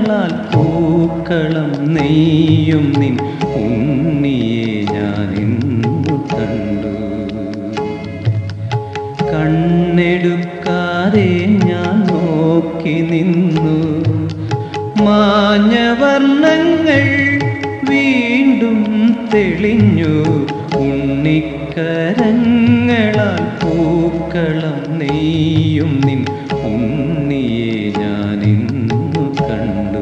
ഉണ്ണിക്കരങ്ങളാൽ പൂക്കളം നെയ്യും നിൻ ഉണ്ണിയെ ഞാൻ ഇന്നു കണ്ടു കണ്ണെടുക്കാതെ ഞാൻ നോക്കി നിന്നു മാഞ്ഞവർണ്ണങ്ങൾ വീണ്ടും തെളിഞ്ഞു ഉണ്ണിക്കരങ്ങളാൽ പൂക്കളം നെയ്യും നിൻ ഉണ്ണിയെ ഞാൻ ഇന്നു കണ്ടു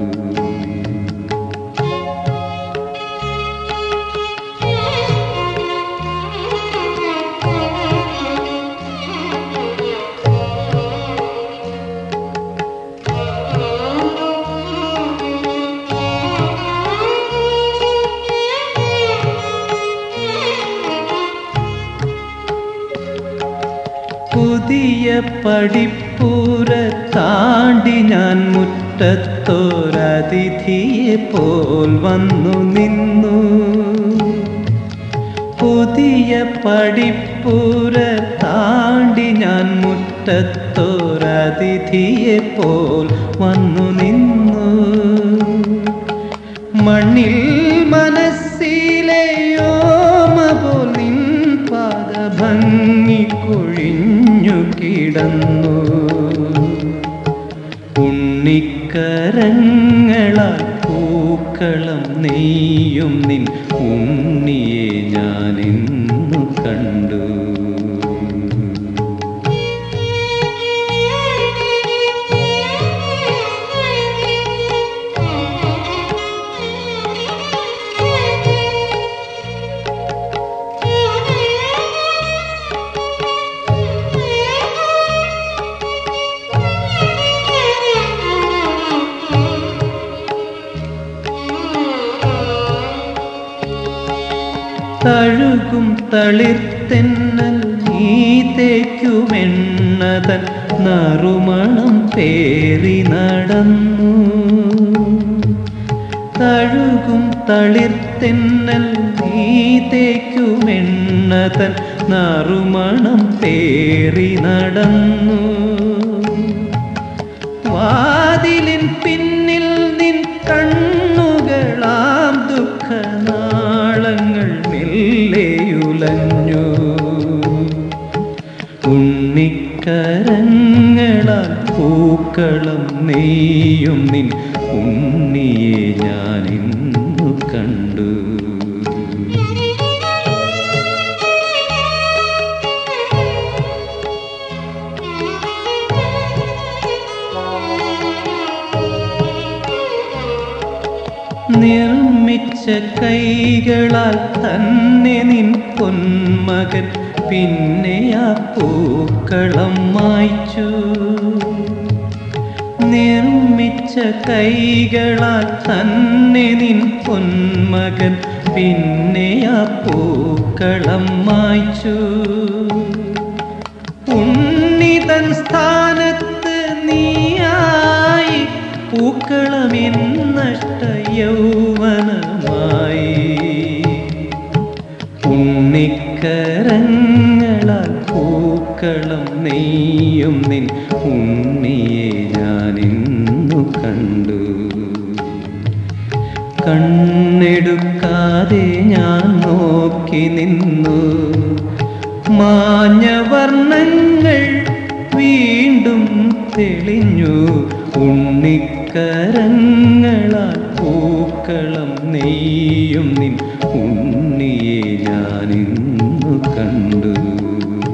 പുതിയ പടിപ്പൂര താണ്ടി ഞാൻ മുറ്റത്തോരതിഥിയെ പോൽ വന്നു നിന്നു പുതിയ പടിപ്പൂര താണ്ടി ഞാൻ മുറ്റത്തോരതിഥിയെ പോൽ വന്നു നിന്നു മണ്ണിൽ മനസ്സിലെയോമ പോൽ നിൻ പാദഭംഗി കൊഴിഞ്ഞു കിടന്നു ഉണ്ണിക്കരങ്ങളാൽ പൂക്കളം നെയ്യും നിൻ ഉണ്ണിയെ ഞാൻ ഇന്നു കണ്ടു തഴുകും തളിർത്തെന്നൽ നീ തേക്കുമെണ്ണതൻ നറുമണം പേറി നടന്നു തഴുകും തളിർത്തെന്നൽ നീ തേക്കുമെണ്ണതൻ നറുമണം പേറി നടന്നു വാതിലിൻ പിന്നിൽ നിൻ കണ്ണുകളാം ദുഃഖനാളങ്ങൾ മെല്ലെയുലഞ്ഞു ഉണ്ണിക്കരങ്ങളാൽ പൂക്കളം നെയ്യും നിൻ ഉണ്ണിയെ ഞാൻ ഇന്നു കണ്ടു നിർമ്മിച്ച കൈകളാൽ തന്നെ നിൻ പൊന്മകൻ പിന്നെ ആ പൂക്കളം മായ്ച്ചു നിർമ്മിച്ച കൈകളാൽ തന്നെ നിൻ പൊന്മകൻ പിന്നെ ആ പൂക്കളം മായ്ച്ചു ഉണ്ണിതൻ സ്ഥാനത്ത് നീയായി പൂക്കളമെന്നഷ്ട യൗവനമായി ഉണ്ണിക്കരങ്ങളാൽ പൂക്കളം നെയ്യും നിൻ ഉണ്ണിയെ ഞാൻ ഇന്നു കണ്ടു കണ്ണെടുക്കാതെ ഞാൻ നോക്കി നിന്നു മാഞ്ഞവർണ്ണങ്ങൾ വീണ്ടും തെളിഞ്ഞു ഉണ്ണിക്കരങ്ങളാൽ പൂക്കളം നെയ്യും നിൻ ഉണ്ണിയെ ഞാൻ ഇന്നു കണ്ടു